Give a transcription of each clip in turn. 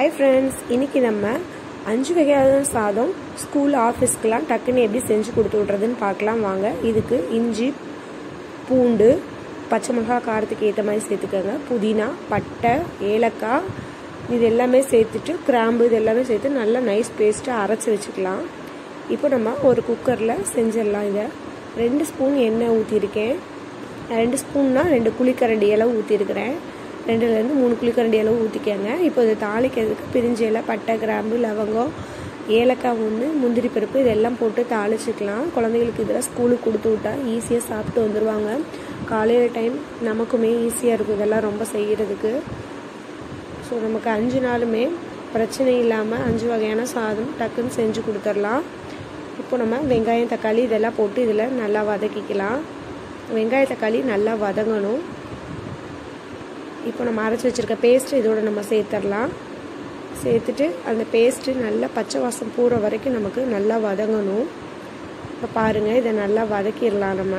hi friends இன்னைக்கு நம்ம அஞ்சு வகையான சாதம் ஸ்கூல் ஆஃபீஸ்க்கெலாம் டக்குன்னு எப்படி செஞ்சு கொடுத்து விட்றதுன்னு பார்க்கலாம் வாங்க இதுக்கு இஞ்சி பூண்டு பச்சை மிளகா காரத்துக்கு ஏற்ற மாதிரி சேர்த்துக்கோங்க புதினா பட்டை ஏலக்காய் இது எல்லாமே சேர்த்துட்டு கிராம்பு இது எல்லாமே சேர்த்து நல்லா நைஸ் பேஸ்ட்டாக அரைச்சி வச்சுக்கலாம் இப்போ நம்ம ஒரு குக்கரில் செஞ்சிடலாம் இதை ரெண்டு ஸ்பூன் எண்ணெய் ஊற்றிருக்கேன் ரெண்டு ஸ்பூன்னா ரெண்டு குழிக்கரண்டி அளவு ஊற்றிருக்கிறேன் ரெண்டுலேருந்து மூணு குழிக்கரண்டி அளவு ஊற்றிக்கோங்க இப்போ இதை தாளிக்கிறதுக்கு பிரிஞ்சு இலை பட்டை கிராம்பு லவங்கம் ஏலக்காய் ஒன்று முந்திரி பருப்பு இதெல்லாம் போட்டு தாளிச்சிக்கலாம் குழந்தைகளுக்கு இதெல்லாம் ஸ்கூலுக்கு கொடுத்து விட்டா ஈஸியாக சாப்பிட்டு வந்துடுவாங்க காலையில் டைம் நமக்குமே ஈஸியாக இருக்கும் இதெல்லாம் ரொம்ப செய்கிறதுக்கு ஸோ நமக்கு அஞ்சு நாளுமே பிரச்சனை இல்லாமல் அஞ்சு வகையான சாதம் டக்குன்னு செஞ்சு கொடுத்துடலாம் இப்போ நம்ம வெங்காயம் தக்காளி இதெல்லாம் போட்டு இதில் நல்லா வதக்கிக்கலாம் வெங்காய தக்காளி நல்லா வதங்கணும் இப்போ நம்ம அரைச்சி வச்சுருக்க பேஸ்ட்டு இதோட நம்ம சேர்த்துடலாம் சேர்த்துட்டு அந்த பேஸ்ட்டு நல்லா பச்சை வாசம் போகிற வரைக்கும் நமக்கு நல்லா வதங்கணும் இப்போ பாருங்கள் இதை நல்லா வதக்கிடலாம் நம்ம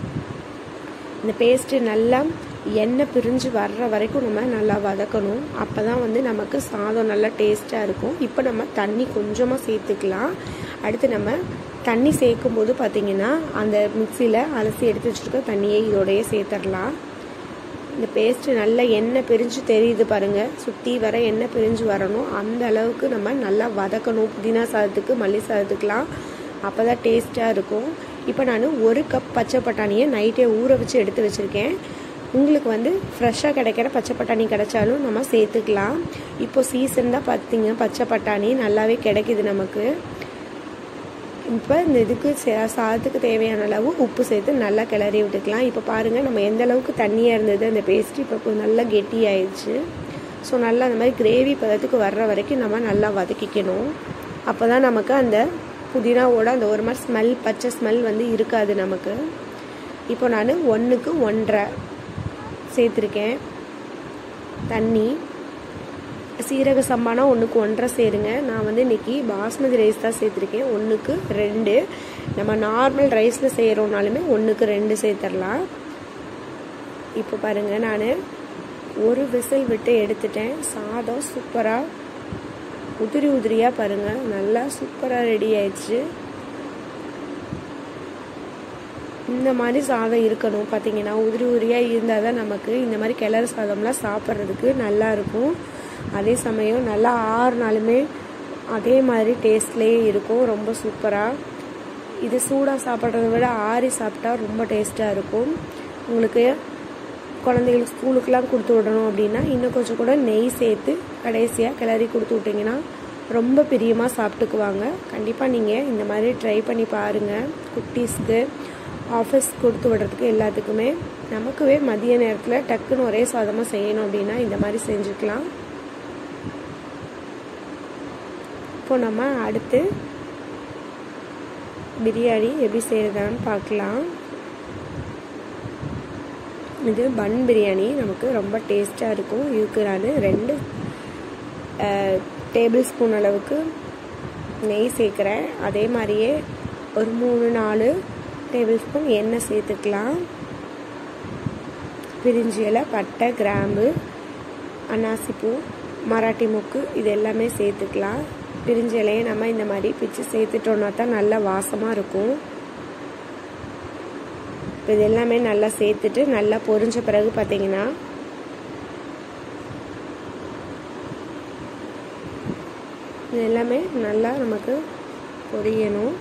இந்த பேஸ்ட்டு நல்லா எண்ணெய் பிரிஞ்சு வர்ற வரைக்கும் நம்ம நல்லா வதக்கணும் அப்போ தான் வந்து நமக்கு சாதம் நல்லா டேஸ்ட்டாக இருக்கும் இப்போ நம்ம தண்ணி கொஞ்சமாக சேர்த்துக்கலாம் அடுத்து நம்ம தண்ணி சேர்க்கும் போது பார்த்திங்கன்னா அந்த மிக்சியில் அலசி எடுத்து வச்சுருக்க தண்ணியை இதோடையே சேர்த்துடலாம் இந்த பேஸ்ட்டு நல்லா எண்ணெய் பிரிஞ்சு தெரியுது பாருங்கள் சுற்றி வர எண்ணெய் பிரிஞ்சு வரணும் அந்த அளவுக்கு நம்ம நல்லா வதக்கணும் புதினா சாதத்துக்கு மல்லி சாதத்துக்குலாம் அப்போ தான் டேஸ்ட்டாக இருக்கும் இப்போ நான் ஒரு கப் பச்சை பட்டாணியை நைட்டே ஊற வச்சு எடுத்து வச்சுருக்கேன் உங்களுக்கு வந்து ஃப்ரெஷ்ஷாக கிடைக்கிற பச்சை பட்டாணி கிடைச்சாலும் நம்ம சேர்த்துக்கலாம் இப்போ சீசன் தான் பார்த்தீங்க பச்சை பட்டாணி நல்லாவே கிடைக்கிது நமக்கு இப்போ இந்த இதுக்கு சாதத்துக்கு தேவையான அளவு உப்பு சேர்த்து நல்லா கிளறி விட்டுக்கலாம் இப்போ பாருங்கள் நம்ம எந்த அளவுக்கு தண்ணியாக இருந்தது அந்த பேஸ்ட் இப்போ நல்லா கெட்டி ஆயிடுச்சு ஸோ நல்லா அந்த மாதிரி கிரேவி பதத்துக்கு வர்ற வரைக்கும் நம்ம நல்லா வதக்கிக்கணும் அப்போ தான் நமக்கு அந்த புதினாவோட அந்த ஒரு மாதிரி ஸ்மெல் பச்சை ஸ்மெல் வந்து இருக்காது நமக்கு இப்போ நான் ஒன்றுக்கு ஒன்றரை சேர்த்துருக்கேன் தண்ணி சீரக சம்பானா ஒன்றுக்கு ஒன்றரை சேருங்க நான் வந்து இன்றைக்கி பாஸ்மதி ரைஸ் தான் சேர்த்துருக்கேன் ஒன்றுக்கு ரெண்டு நம்ம நார்மல் ரைஸில் செய்கிறோனாலுமே ஒன்றுக்கு ரெண்டு சேர்த்துடலாம் இப்போ பாருங்கள் நான் ஒரு விசில் விட்டு எடுத்துட்டேன் சாதம் சூப்பராக உதிரி உதிரியாக பாருங்கள் நல்லா சூப்பராக ரெடி ஆயிடுச்சு இந்த மாதிரி சாதம் இருக்கணும் பார்த்தீங்கன்னா உதிரி உதிரியாக இருந்தால் தான் நமக்கு இந்த மாதிரி கிளறு சாதம்லாம் சாப்பிட்றதுக்கு நல்லா இருக்கும் அதே சமயம் நல்லா ஆறுனாலுமே அதே மாதிரி டேஸ்ட்லேயே இருக்கும் ரொம்ப சூப்பராக இது சூடாக சாப்பிட்றத விட ஆறி சாப்பிட்டா ரொம்ப டேஸ்ட்டாக இருக்கும் உங்களுக்கு குழந்தைகளுக்கு ஸ்கூலுக்கெலாம் கொடுத்து விடணும் அப்படின்னா இன்னும் கொஞ்சம் கூட நெய் சேர்த்து கடைசியாக கிளறி கொடுத்து விட்டிங்கன்னா ரொம்ப பிரியமாக சாப்பிட்டுக்குவாங்க கண்டிப்பாக நீங்கள் இந்த மாதிரி ட்ரை பண்ணி பாருங்கள் குட்டீஸ்க்கு ஆஃபீஸ் கொடுத்து விடுறதுக்கு எல்லாத்துக்குமே நமக்குவே மதிய நேரத்தில் டக்குன்னு ஒரே சாதமாக செய்யணும் அப்படின்னா இந்த மாதிரி செஞ்சுக்கலாம் இப்போ நம்ம அடுத்து பிரியாணி எப்படி செய்கிறதான்னு பார்க்கலாம் இது பன் பிரியாணி நமக்கு ரொம்ப டேஸ்ட்டாக இருக்கும் இதுக்கு நான் ரெண்டு டேபிள் ஸ்பூன் அளவுக்கு நெய் சேர்க்குறேன் அதே மாதிரியே ஒரு மூணு நாலு டேபிள் ஸ்பூன் எண்ணெய் சேர்த்துக்கலாம் பிரிஞ்சி இலை பட்டை கிராம்பு அன்னாசிப்பூ மராட்டி முக்கு இது எல்லாமே சேர்த்துக்கலாம் பிரிஞ்ச இலையை நம்ம இந்த மாதிரி பிச்சு சேர்த்துட்டோன்னா தான் நல்லா வாசமாக இருக்கும் இப்போ இது எல்லாமே நல்லா சேர்த்துட்டு நல்லா பொரிஞ்ச பிறகு பார்த்தீங்கன்னா இது எல்லாமே நல்லா நமக்கு பொரியணும்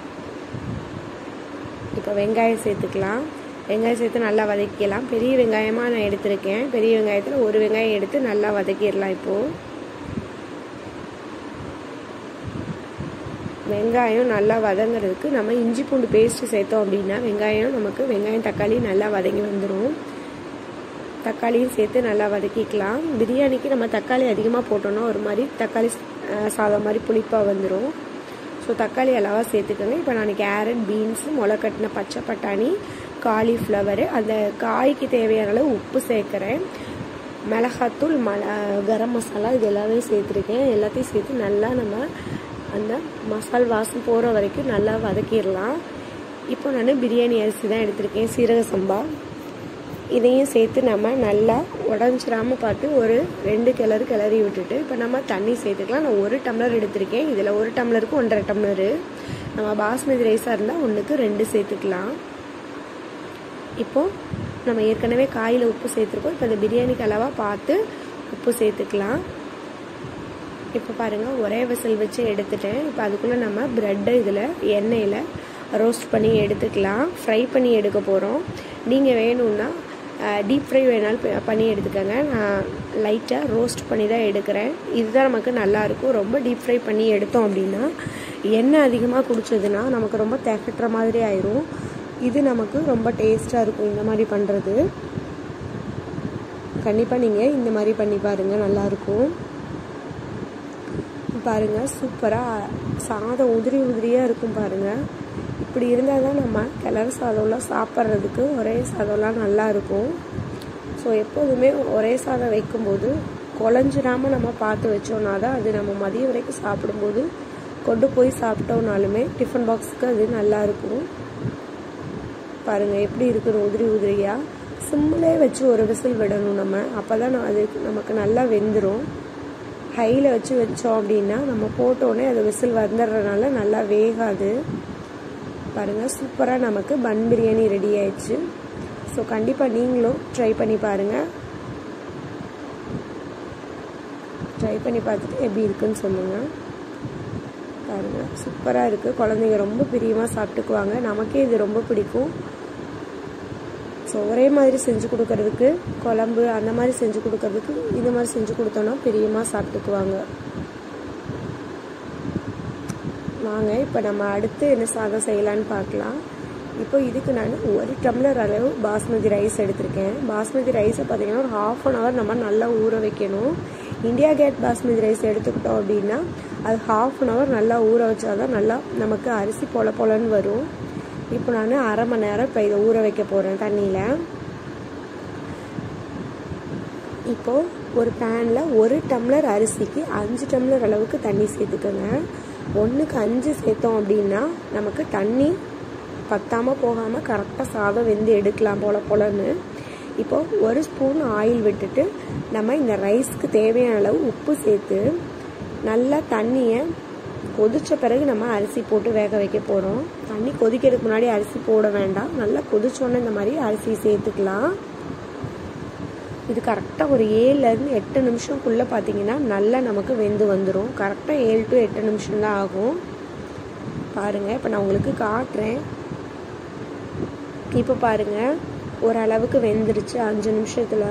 இப்போ வெங்காயம் சேர்த்துக்கலாம் வெங்காயம் சேர்த்து நல்லா வதக்கிக்கலாம் பெரிய வெங்காயமாக நான் எடுத்திருக்கேன் பெரிய வெங்காயத்தில் ஒரு வெங்காயம் எடுத்து நல்லா வதக்கிடலாம் இப்போது வெங்காயம் நல்லா வதங்குறதுக்கு நம்ம இஞ்சி பூண்டு பேஸ்ட்டு சேர்த்தோம் அப்படின்னா வெங்காயம் நமக்கு வெங்காயம் தக்காளி நல்லா வதங்கி வந்துடும் தக்காளியும் சேர்த்து நல்லா வதக்கிக்கலாம் பிரியாணிக்கு நம்ம தக்காளி அதிகமாக போட்டோம்னா ஒரு மாதிரி தக்காளி சாதம் மாதிரி புளிப்பாக வந்துடும் ஸோ தக்காளி அளவாக சேர்த்துக்கோங்க இப்போ நான் கேரட் பீன்ஸு முளைக்கட்டின பச்சை பட்டாணி காலிஃப்ளவரு அந்த காய்க்கு தேவையான அளவு உப்பு சேர்க்குறேன் மிளகாத்தூள் மல கரம் மசாலா இது எல்லாமே சேர்த்துருக்கேன் எல்லாத்தையும் சேர்த்து நல்லா நம்ம அந்த மசால் வாசம் போகிற வரைக்கும் நல்லா வதக்கிடலாம் இப்போ நான் பிரியாணி அரிசி தான் எடுத்திருக்கேன் சீரக சம்பா இதையும் சேர்த்து நம்ம நல்லா உடஞ்சிராம பார்த்து ஒரு ரெண்டு கிளறு கிளறி விட்டுட்டு இப்போ நம்ம தண்ணி சேர்த்துக்கலாம் நான் ஒரு டம்ளர் எடுத்திருக்கேன் இதில் ஒரு டம்ளருக்கு ஒன்றரை டம்ளரு நம்ம பாஸ்மதி ரைஸாக இருந்தால் ஒன்றுக்கு ரெண்டு சேர்த்துக்கலாம் இப்போது நம்ம ஏற்கனவே காயில் உப்பு சேர்த்துருக்கோம் இப்போ இந்த பிரியாணிக்கு அளவாக பார்த்து உப்பு சேர்த்துக்கலாம் இப்போ பாருங்கள் ஒரே விசில் வச்சு எடுத்துட்டேன் இப்போ அதுக்குள்ளே நம்ம ப்ரெட்டை இதில் எண்ணெயில் ரோஸ்ட் பண்ணி எடுத்துக்கலாம் ஃப்ரை பண்ணி எடுக்க போகிறோம் நீங்கள் வேணும்னா டீப் ஃப்ரை வேணாலும் பண்ணி எடுத்துக்கோங்க நான் லைட்டாக ரோஸ்ட் பண்ணி தான் எடுக்கிறேன் இதுதான் நமக்கு நல்லாயிருக்கும் ரொம்ப டீப் ஃப்ரை பண்ணி எடுத்தோம் அப்படின்னா எண்ணெய் அதிகமாக குடிச்சதுன்னா நமக்கு ரொம்ப திகட்டுற மாதிரி ஆயிரும் இது நமக்கு ரொம்ப டேஸ்ட்டாக இருக்கும் இந்த மாதிரி பண்ணுறது கண்டிப்பாக நீங்கள் இந்த மாதிரி பண்ணி பாருங்கள் நல்லாயிருக்கும் பாருங்கள் சூப்பராக சாதம் உதிரி உதிரியாக இருக்கும் பாருங்கள் இப்படி இருந்தால் தான் நம்ம கிளறு சாதம்லாம் சாப்பிட்றதுக்கு ஒரே சாதம்லாம் நல்லா இருக்கும் ஸோ எப்போதுமே ஒரே சாதம் வைக்கும்போது குழஞ்சிடாமல் நம்ம பார்த்து வச்சோன்னா தான் அது நம்ம மதியம் வரைக்கும் சாப்பிடும்போது கொண்டு போய் சாப்பிட்டோம்னாலுமே டிஃபன் பாக்ஸுக்கு அது நல்லா இருக்கும் பாருங்கள் எப்படி இருக்குது உதிரி உதிரியாக சிம்மிலே வச்சு ஒரு விசில் விடணும் நம்ம அப்போ தான் அது நமக்கு நல்லா வெந்துடும் ஹையில் வச்சு வச்சோம் அப்படின்னா நம்ம போட்டோடனே அது விசில் வந்துடுறதுனால நல்லா வேகாது பாருங்கள் சூப்பராக நமக்கு பன் பிரியாணி ரெடி ஆயிடுச்சு ஸோ கண்டிப்பாக நீங்களும் ட்ரை பண்ணி பாருங்கள் ட்ரை பண்ணி பார்த்துட்டு எப்படி இருக்குன்னு சொல்லுங்கள் பாருங்கள் சூப்பராக இருக்குது குழந்தைங்க ரொம்ப பிரியமாக சாப்பிட்டுக்குவாங்க நமக்கே இது ரொம்ப பிடிக்கும் ஸோ ஒரே மாதிரி செஞ்சு கொடுக்கறதுக்கு குழம்பு அந்த மாதிரி செஞ்சு கொடுக்கறதுக்கு இந்த மாதிரி செஞ்சு கொடுத்தோன்னா பிரியமாக சாப்பிட்டுக்குவாங்க வாங்க இப்போ நம்ம அடுத்து என்ன சாதம் செய்யலான்னு பார்க்கலாம் இப்போ இதுக்கு நான் ஒரு டம்ளர் அளவு பாஸ்மதி ரைஸ் எடுத்திருக்கேன் பாஸ்மதி ரைஸை பார்த்தீங்கன்னா ஒரு ஹாஃப் அன் ஹவர் நம்ம நல்லா ஊற வைக்கணும் இந்தியா கேட் பாஸ்மதி ரைஸ் எடுத்துக்கிட்டோம் அப்படின்னா அது ஹாஃப் அன் ஹவர் நல்லா ஊற வச்சாதான் நல்லா நமக்கு அரிசி பொல பொலன்னு வரும் இப்போ நான் அரை மணி நேரம் இப்போ இதை ஊற வைக்க போகிறேன் தண்ணியில் இப்போது ஒரு பேனில் ஒரு டம்ளர் அரிசிக்கு அஞ்சு டம்ளர் அளவுக்கு தண்ணி சேர்த்துக்கோங்க ஒன்றுக்கு அஞ்சு சேர்த்தோம் அப்படின்னா நமக்கு தண்ணி பத்தாமல் போகாமல் கரெக்டாக சாதம் வெந்து எடுக்கலாம் போல போலன்னு இப்போது ஒரு ஸ்பூன் ஆயில் விட்டுட்டு நம்ம இந்த ரைஸ்க்கு தேவையான அளவு உப்பு சேர்த்து நல்லா தண்ணியை கொதிச்ச பிறகு நம்ம அரிசி போட்டு வேக வைக்க போகிறோம் தண்ணி கொதிக்கிறதுக்கு முன்னாடி அரிசி போட வேண்டாம் நல்லா கொதிச்சோன்னே இந்த மாதிரி அரிசி சேர்த்துக்கலாம் இது கரெக்டாக ஒரு ஏழுலேருந்து எட்டு நிமிஷம்குள்ளே பார்த்தீங்கன்னா நல்லா நமக்கு வெந்து வந்துடும் கரெக்டாக ஏழு டு எட்டு நிமிஷம் தான் ஆகும் பாருங்கள் இப்போ நான் உங்களுக்கு காட்டுறேன் இப்போ பாருங்கள் ஓரளவுக்கு வெந்துருச்சு அஞ்சு நிமிஷத்தில்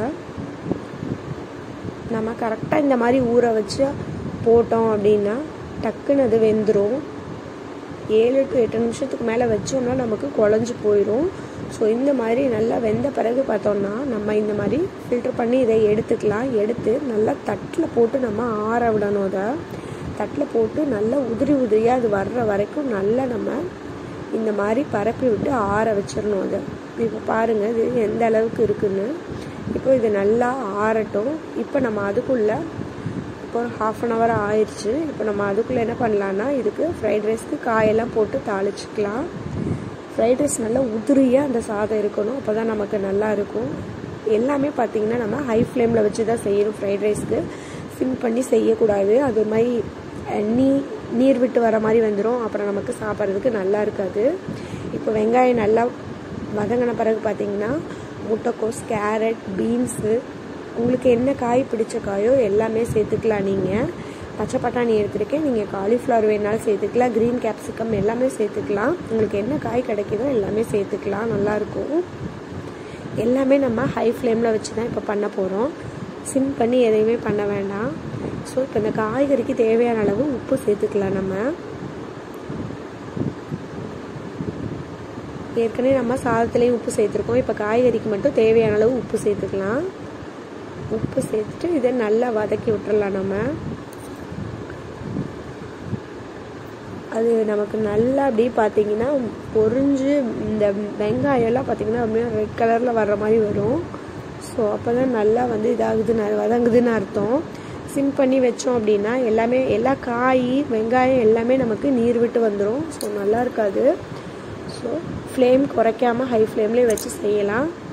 நம்ம கரெக்டாக இந்த மாதிரி ஊற வச்சு போட்டோம் அப்படின்னா டக்குன்னு அது வெந்துடும் ஏழு டு எட்டு நிமிஷத்துக்கு மேலே வச்சோம்னா நமக்கு குழஞ்சி போயிடும் ஸோ இந்த மாதிரி நல்லா வெந்த பிறகு பார்த்தோம்னா நம்ம இந்த மாதிரி ஃபில்டர் பண்ணி இதை எடுத்துக்கலாம் எடுத்து நல்லா தட்டில் போட்டு நம்ம ஆற விடணும் அதை தட்டில் போட்டு நல்லா உதிரி உதிரியாக அது வர்ற வரைக்கும் நல்லா நம்ம இந்த மாதிரி பரப்பி விட்டு ஆற வச்சிடணும் அதை இப்போ பாருங்கள் இது எந்த அளவுக்கு இருக்குன்னு இப்போ இது நல்லா ஆறட்டும் இப்போ நம்ம அதுக்குள்ளே இப்போ ஒரு ஹாஃப் அன் ஹவர் ஆயிடுச்சு இப்போ நம்ம அதுக்குள்ளே என்ன பண்ணலான்னா இதுக்கு ஃப்ரைட் ரைஸ்க்கு காயெல்லாம் போட்டு தாளிச்சிக்கலாம் ஃப்ரைட் ரைஸ் நல்லா உதிரியாக அந்த சாதம் இருக்கணும் அப்போ தான் நமக்கு நல்லா இருக்கும் எல்லாமே பார்த்திங்கன்னா நம்ம ஹை ஃப்ளேமில் வச்சு தான் செய்யணும் ஃப்ரைட் ரைஸ்க்கு சிம் பண்ணி செய்யக்கூடாது அது ஒரு மாதிரி நீ நீர் விட்டு வர மாதிரி வந்துடும் அப்புறம் நமக்கு சாப்பிட்றதுக்கு நல்லா இருக்காது இப்போ வெங்காயம் நல்லா வதங்கின பிறகு பார்த்திங்கன்னா முட்டைக்கோஸ் கேரட் பீன்ஸு உங்களுக்கு என்ன காய் பிடிச்ச காயோ எல்லாமே சேர்த்துக்கலாம் நீங்கள் பச்சை பட்டாணி எடுத்துருக்கேன் நீங்கள் காலிஃப்ளவர் வேணாலும் சேர்த்துக்கலாம் க்ரீன் கேப்சிகம் எல்லாமே சேர்த்துக்கலாம் உங்களுக்கு என்ன காய் கிடைக்குதோ எல்லாமே சேர்த்துக்கலாம் நல்லாயிருக்கும் எல்லாமே நம்ம ஹை ஃப்ளேமில் வச்சு தான் இப்போ பண்ண போகிறோம் சிம் பண்ணி எதையுமே பண்ண வேண்டாம் ஸோ இப்போ இந்த காய்கறிக்கு தேவையான அளவு உப்பு சேர்த்துக்கலாம் நம்ம ஏற்கனவே நம்ம சாதத்துலேயும் உப்பு சேர்த்துருக்கோம் இப்போ காய்கறிக்கு மட்டும் தேவையான அளவு உப்பு சேர்த்துக்கலாம் உப்பு சேர்த்துட்டு இதை நல்லா வதக்கி விட்டுறலாம் நம்ம அது நமக்கு நல்லா அப்படியே பார்த்தீங்கன்னா பொறிஞ்சு இந்த வெங்காயம்லாம் பார்த்தீங்கன்னா அப்படியே ரெட் கலரில் வர்ற மாதிரி வரும் ஸோ அப்போ தான் நல்லா வந்து இதாகுதுன்னு வதங்குதுன்னு அர்த்தம் சிம் பண்ணி வச்சோம் அப்படின்னா எல்லாமே எல்லா காய் வெங்காயம் எல்லாமே நமக்கு நீர் விட்டு வந்துடும் ஸோ நல்லா இருக்காது ஸோ ஃப்ளேம் குறைக்காமல் ஹை ஃப்ளேம்லேயே வச்சு செய்யலாம்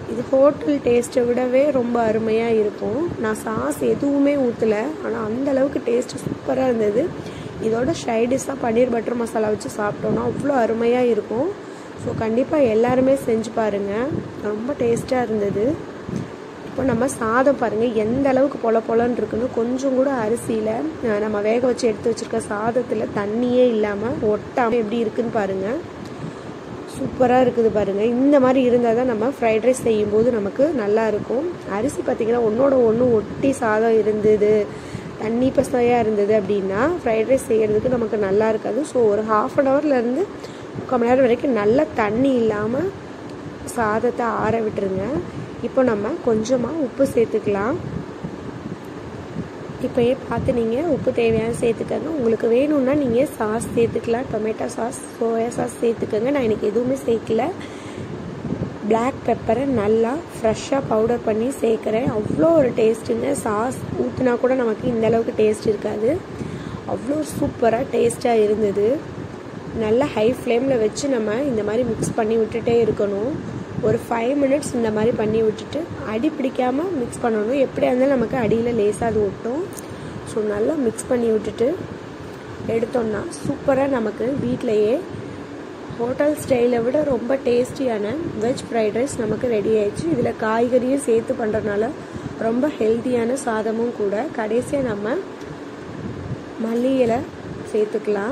இது ஹோட்டல் டேஸ்ட்டை விடவே ரொம்ப அருமையாக இருக்கும் நான் சாஸ் எதுவுமே ஊற்றலை ஆனால் அந்த அளவுக்கு டேஸ்ட்டு சூப்பராக இருந்தது இதோட ஷைடிஷாக பன்னீர் பட்டர் மசாலா வச்சு சாப்பிட்டோன்னா அவ்வளோ அருமையாக இருக்கும் ஸோ கண்டிப்பாக எல்லாருமே செஞ்சு பாருங்கள் ரொம்ப டேஸ்ட்டாக இருந்தது இப்போ நம்ம சாதம் பாருங்கள் எந்த அளவுக்கு பொல பொலன்னு இருக்குன்னு கொஞ்சம் கூட அரிசியில் நம்ம வேக வச்சு எடுத்து வச்சுருக்க சாதத்தில் தண்ணியே இல்லாமல் ஒட்டாமல் எப்படி இருக்குன்னு பாருங்கள் சூப்பராக இருக்குது பாருங்கள் இந்த மாதிரி இருந்தால் தான் நம்ம ஃப்ரைட் ரைஸ் செய்யும்போது நமக்கு நல்லா இருக்கும் அரிசி பார்த்திங்கன்னா ஒன்றோட ஒன்று ஒட்டி சாதம் இருந்தது தண்ணி பசையாக இருந்தது அப்படின்னா ஃப்ரைட் ரைஸ் செய்கிறதுக்கு நமக்கு நல்லா இருக்காது ஸோ ஒரு ஹாஃப் அன் ஹவர்லேருந்து முக்கால் மணி நேரம் வரைக்கும் நல்லா தண்ணி இல்லாமல் சாதத்தை ஆற விட்டுருங்க இப்போ நம்ம கொஞ்சமாக உப்பு சேர்த்துக்கலாம் இப்போயே பார்த்து நீங்கள் உப்பு தேவையான சேர்த்துக்கங்க உங்களுக்கு வேணும்னா நீங்கள் சாஸ் சேர்த்துக்கலாம் டொமேட்டோ சாஸ் சோயா சாஸ் சேர்த்துக்கங்க நான் எனக்கு எதுவுமே சேர்க்கல பிளாக் பெப்பரை நல்லா ஃப்ரெஷ்ஷாக பவுடர் பண்ணி சேர்க்குறேன் அவ்வளோ ஒரு டேஸ்ட்டுங்க சாஸ் ஊற்றினா கூட நமக்கு இந்த அளவுக்கு டேஸ்ட் இருக்காது அவ்வளோ சூப்பராக டேஸ்ட்டாக இருந்தது நல்லா ஹை ஃப்ளேமில் வச்சு நம்ம இந்த மாதிரி மிக்ஸ் பண்ணி விட்டுட்டே இருக்கணும் ஒரு ஃபைவ் மினிட்ஸ் இந்த மாதிரி பண்ணி விட்டுட்டு அடி பிடிக்காமல் மிக்ஸ் பண்ணணும் எப்படியா இருந்தாலும் நமக்கு அடியில் லேசாக அது ஒட்டும் ஸோ நல்லா மிக்ஸ் பண்ணி விட்டுட்டு எடுத்தோம்னா சூப்பராக நமக்கு வீட்டிலையே ஹோட்டல் ஸ்டைலை விட ரொம்ப டேஸ்டியான வெஜ் ஃப்ரைட் ரைஸ் நமக்கு ரெடி ஆயிடுச்சு இதில் காய்கறியும் சேர்த்து பண்ணுறதுனால ரொம்ப ஹெல்த்தியான சாதமும் கூட கடைசியாக நம்ம மல்லி இலை சேர்த்துக்கலாம்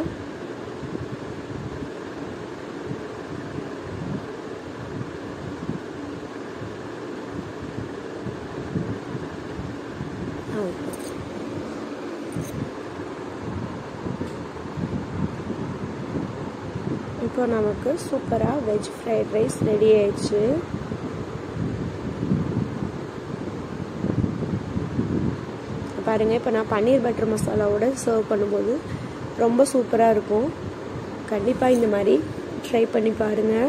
இப்போ நமக்கு சூப்பராக வெஜ் ஃப்ரைட் ரைஸ் ரெடி ஆயிடுச்சு பாருங்கள் இப்போ நான் பன்னீர் பட்டர் மசாலாவோட சர்வ் பண்ணும்போது ரொம்ப சூப்பராக இருக்கும் கண்டிப்பாக இந்த மாதிரி ட்ரை பண்ணி பாருங்கள்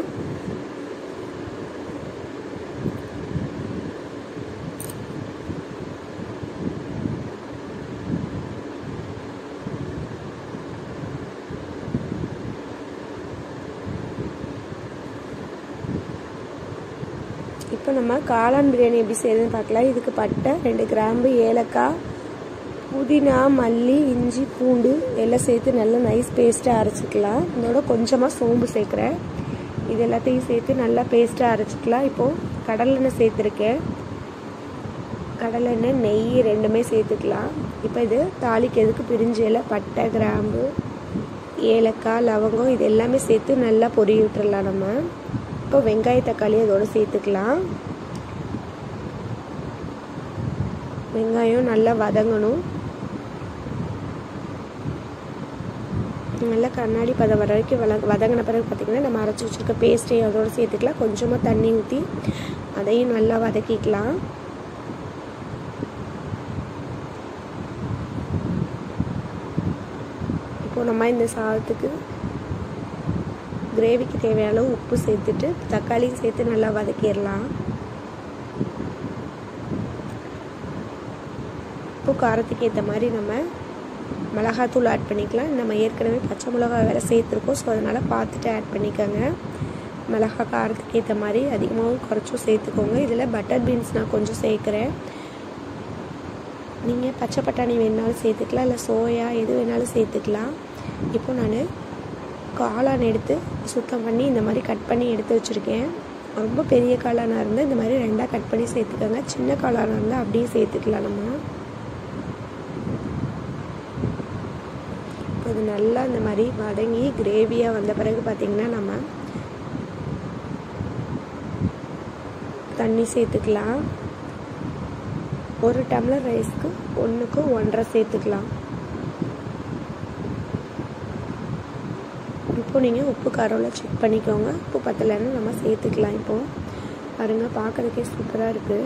இப்போ நம்ம காளான் பிரியாணி எப்படி செய்யறதுன்னு பார்க்கலாம் இதுக்கு பட்டை ரெண்டு கிராம்பு ஏலக்காய் புதினா மல்லி இஞ்சி பூண்டு எல்லாம் சேர்த்து நல்லா நைஸ் பேஸ்ட்டாக அரைச்சிக்கலாம் இதோட கொஞ்சமாக சோம்பு சேர்க்குறேன் இது எல்லாத்தையும் சேர்த்து நல்லா பேஸ்ட்டாக அரைச்சிக்கலாம் இப்போது கடலெண்ணெய் சேர்த்துருக்கேன் கடலெண்ணெய் நெய் ரெண்டுமே சேர்த்துக்கலாம் இப்போ இது தாளிக்கு எதுக்கு பிரிஞ்சு இலை பட்டை கிராம்பு ஏலக்காய் லவங்கம் இது எல்லாமே சேர்த்து நல்லா பொரிய விட்டுறலாம் நம்ம இப்போ வெங்காய தக்காளி அதோடு சேர்த்துக்கலாம் வெங்காயம் நல்லா வதங்கணும் நல்லா கண்ணாடி பதம் வர வரைக்கும் வள வதங்கின பிறகு பார்த்திங்கன்னா நம்ம அரைச்சி வச்சுருக்க பேஸ்ட்டையும் அதோடு சேர்த்துக்கலாம் கொஞ்சமாக தண்ணி ஊற்றி அதையும் நல்லா வதக்கிக்கலாம் இப்போ நம்ம இந்த சாதத்துக்கு கிரேவிக்கு தேவையான அளவு உப்பு சேர்த்துட்டு தக்காளியும் சேர்த்து நல்லா வதக்கிடலாம் உப்பு காரத்துக்கு ஏற்ற மாதிரி நம்ம மிளகாத்தூள் ஆட் பண்ணிக்கலாம் நம்ம ஏற்கனவே பச்சை மிளகா வேறு சேர்த்துருக்கோம் ஸோ அதனால் பார்த்துட்டு ஆட் பண்ணிக்கோங்க மிளகா காரத்துக்கு ஏற்ற மாதிரி அதிகமாகவும் குறைச்சும் சேர்த்துக்கோங்க இதில் பட்டர் பீன்ஸ் நான் கொஞ்சம் சேர்க்குறேன் நீங்கள் பச்சை பட்டாணி வேணாலும் சேர்த்துக்கலாம் இல்லை சோயா எது வேணாலும் சேர்த்துக்கலாம் இப்போ நான் காளான் எடுத்து சுத்தம் பண்ணி இந்த மாதிரி கட் பண்ணி எடுத்து வச்சுருக்கேன் ரொம்ப பெரிய காளானாக இருந்தால் இந்த மாதிரி ரெண்டாக கட் பண்ணி சேர்த்துக்கோங்க சின்ன காளானாக இருந்தால் அப்படியே சேர்த்துக்கலாம் நம்ம அது நல்லா இந்த மாதிரி வதங்கி கிரேவியாக வந்த பிறகு பார்த்திங்கன்னா நம்ம தண்ணி சேர்த்துக்கலாம் ஒரு டம்ளர் ரைஸ்க்கு ஒன்றுக்கு ஒன்றரை சேர்த்துக்கலாம் இப்போ நீங்கள் உப்பு காரம்லாம் செக் பண்ணிக்கோங்க உப்பு பத்தலைன்னு நம்ம சேர்த்துக்கலாம் இப்போது பாருங்கள் பார்க்குறதுக்கே சூப்பராக இருக்குது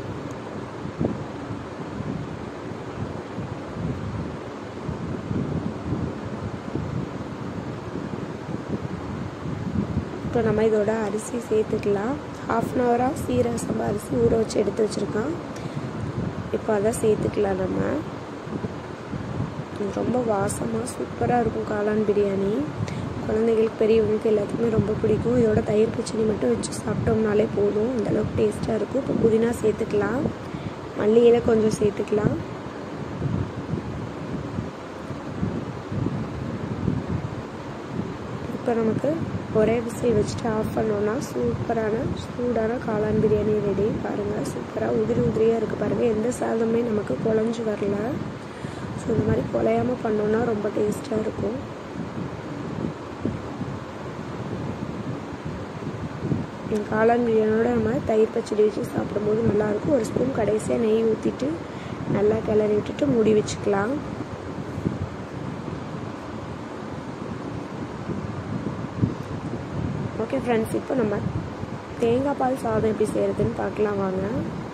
இப்போ நம்ம இதோட அரிசி சேர்த்துக்கலாம் ஹாஃப் அன் ஹவராக சீரக சம்பா அரிசி ஊற வச்சு எடுத்து வச்சுருக்கோம் இப்போ அதை சேர்த்துக்கலாம் நம்ம ரொம்ப வாசமாக சூப்பராக இருக்கும் காளான் பிரியாணி குழந்தைகளுக்கு பெரியவங்களுக்கு எல்லாத்துக்குமே ரொம்ப பிடிக்கும் இதோட தயிர் பச்சடி மட்டும் வச்சு சாப்பிட்டோம்னாலே போதும் அந்தளவுக்கு டேஸ்ட்டாக இருக்கும் இப்போ புதினா சேர்த்துக்கலாம் மல்லி இலை கொஞ்சம் சேர்த்துக்கலாம் இப்போ நமக்கு ஒரே விசில் வச்சுட்டு ஆஃப் பண்ணோன்னா சூப்பரான சூடான காளான் பிரியாணி ரெடி பாருங்கள் சூப்பராக உதிரி உதிரியாக இருக்குது பாருங்கள் எந்த சாதமே நமக்கு குழஞ்சி வரல ஸோ இந்த மாதிரி குலையாமல் பண்ணோன்னா ரொம்ப டேஸ்ட்டாக இருக்கும் காளான் பிரியாணியோட நம்ம தயிர் பச்சடி வச்சு சாப்பிடும்போது நல்லாயிருக்கும் ஒரு ஸ்பூன் கடைசியாக நெய் ஊற்றிட்டு நல்லா கிளறி விட்டுட்டு மூடி வச்சுக்கலாம் ஓகே ஃப்ரெண்ட்ஸ் இப்போ நம்ம தேங்காய் பால் சாதம் எப்படி செய்கிறதுன்னு பார்க்கலாம் வாங்க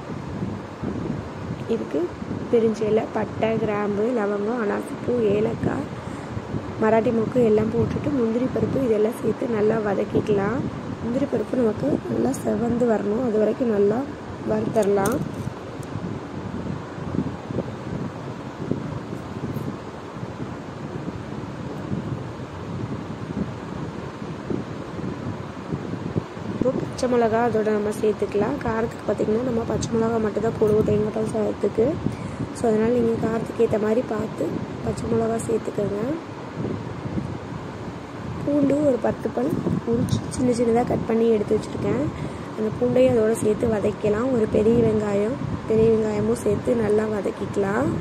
இதுக்கு பிரிஞ்சையில் பட்டை கிராம்பு லவங்கம் அனாசிப்பூ ஏலக்காய் மராட்டி மூக்கு எல்லாம் போட்டுட்டு முந்திரி பருப்பு இதெல்லாம் சேர்த்து நல்லா வதக்கிக்கலாம் முந்திரி பருப்பு நமக்கு நல்லா செவந்து வரணும் அது வரைக்கும் நல்லா வறுத்தரலாம் இப்போ பச்சை மிளகா அதோட நம்ம சேர்த்துக்கலாம் காரத்துக்கு பார்த்திங்கன்னா நம்ம பச்சை மிளகா மட்டும் தான் போடுவோம் தேங்காய் பால் சாதத்துக்கு ஸோ அதனால் நீங்கள் காரத்துக்கு ஏற்ற மாதிரி பார்த்து பச்சை மிளகா சேர்த்துக்கோங்க பூண்டு ஒரு பத்து பல் உரிச்சு சின்ன சின்னதாக கட் பண்ணி எடுத்து வச்சுருக்கேன் அந்த பூண்டையும் அதோட சேர்த்து வதக்கலாம் ஒரு பெரிய வெங்காயம் பெரிய வெங்காயமும் சேர்த்து நல்லா வதக்கிக்கலாம்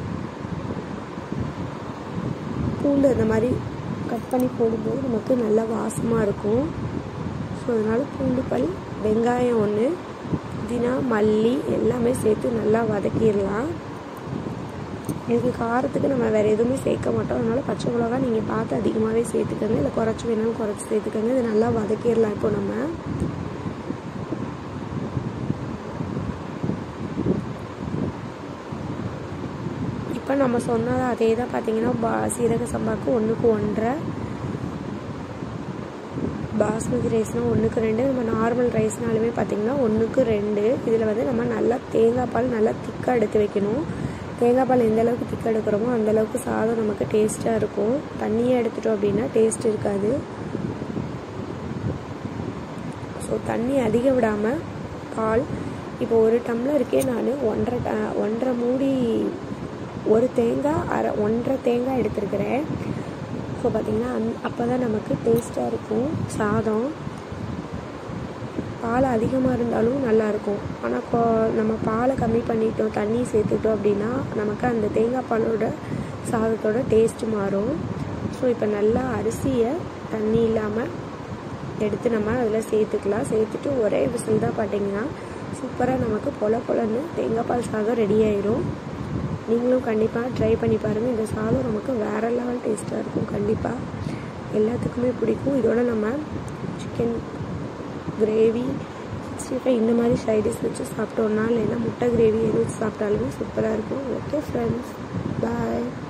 பூண்டு அந்த மாதிரி கட் பண்ணி போடும்போது நமக்கு நல்லா வாசமாக இருக்கும் ஸோ அதனால் பூண்டு பல் வெங்காயம் ஒன்று புதினா மல்லி எல்லாமே சேர்த்து நல்லா வதக்கிடலாம் இதுக்கு காரத்துக்கு நம்ம வேறு எதுவுமே சேர்க்க மாட்டோம் அதனால் பச்சை மிளகா நீங்கள் பார்த்து அதிகமாகவே சேர்த்துக்கோங்க இல்லை குறைச்சி வேணாலும் குறைச்சி சேர்த்துக்கோங்க இது நல்லா வதக்கிடலாம் இப்போ நம்ம இப்போ நம்ம சொன்னது அதே தான் பார்த்தீங்கன்னா பா சீரக சம்பாவுக்கு ஒன்றுக்கு ஒன்றரை பாஸ்மதி ரைஸ்னால் ஒன்றுக்கு ரெண்டு நம்ம நார்மல் ரைஸ்னாலுமே பார்த்திங்கன்னா ஒன்றுக்கு ரெண்டு இதில் வந்து நம்ம நல்லா தேங்காய் பால் நல்லா திக்காக எடுத்து வைக்கணும் தேங்காய் பால் எந்த அளவுக்கு திக்காக எடுக்கிறோமோ அந்தளவுக்கு சாதம் நமக்கு டேஸ்ட்டாக இருக்கும் தண்ணியாக எடுத்துட்டோம் அப்படின்னா டேஸ்ட் இருக்காது ஸோ தண்ணி அதிகம் விடாமல் பால் இப்போ ஒரு டம்ளருக்கே நான் ஒன்றரை ஒன்றரை மூடி ஒரு தேங்காய் அரை ஒன்றரை தேங்காய் எடுத்துருக்கிறேன் ஸோ பார்த்திங்கன்னா அந் அப்போ தான் நமக்கு டேஸ்ட்டாக இருக்கும் சாதம் பால் அதிகமாக இருந்தாலும் நல்லாயிருக்கும் ஆனால் கோ நம்ம பாலை கம்மி பண்ணிட்டோம் தண்ணி சேர்த்துட்டோம் அப்படின்னா நமக்கு அந்த தேங்காய் பாலோட சாதத்தோட டேஸ்ட் மாறும் ஸோ இப்போ நல்லா அரிசியை தண்ணி இல்லாமல் எடுத்து நம்ம அதில் சேர்த்துக்கலாம் சேர்த்துட்டு ஒரே விசில் தான் பார்த்தீங்கன்னா சூப்பராக நமக்கு பொல பொலன்னு தேங்காய் பால் சாதம் ரெடி ஆயிரும் நீங்களும் கண்டிப்பாக ட்ரை பண்ணி பாருங்கள் இந்த சாதம் நமக்கு வேறு லெவல் டேஸ்ட்டாக இருக்கும் கண்டிப்பாக எல்லாத்துக்குமே பிடிக்கும் இதோட நம்ம சிக்கன் கிரேவி சிக்ஸ்டி ஃபைவ் இந்த மாதிரி சைடிஷ் வச்சு சாப்பிட்டோன்னா இல்லைன்னா முட்டை கிரேவி எது வச்சு சாப்பிட்டாலுமே சூப்பராக இருக்கும் ஓகே ஃப்ரெண்ட்ஸ் பாய்